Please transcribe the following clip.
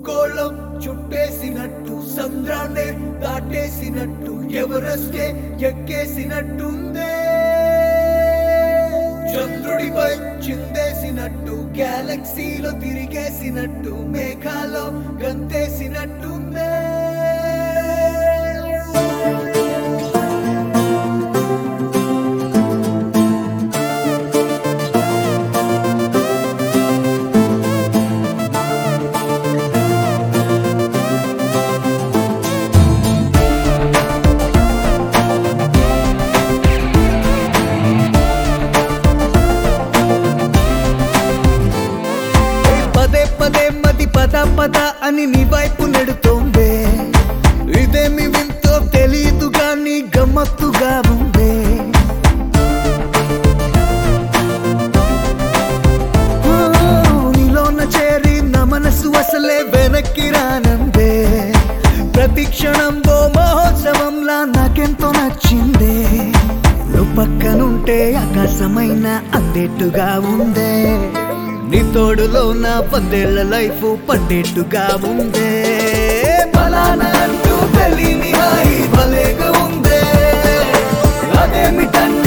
భూగోళం చుట్టేసినట్టు సంద్రాన్నే దాటేసినట్టు ఎవరెస్టే ఎక్కేసినట్టుందే చంద్రుడిపై చిందేసినట్టు గ్యాలక్సీలో తిరిగేసినట్టు మేఘాలో గంతేసినట్టుందే పదే పదే మది పద పద అని నీ వైపు నెడుతోందే ఇదేమి వింతో తెలీదు గాని గమ్మత్తుగా ఉందే ఓ, నీలోన చేరి నా మనసు అసలే వెనక్కి రానందే ప్రతి క్షణం ఓ మహోత్సవంలా నాకెంతో నచ్చిందే నువ్వు పక్కనుంటే ఆకాశమైన అందేట్టుగా ఉందే నీ తోడులో నా పందేళ్ల లైఫ్ పండేట్టుగా ఉందే ఫలానా అంటూ తెలియని హాయి భలేగా ఉందే అదేమిటన్న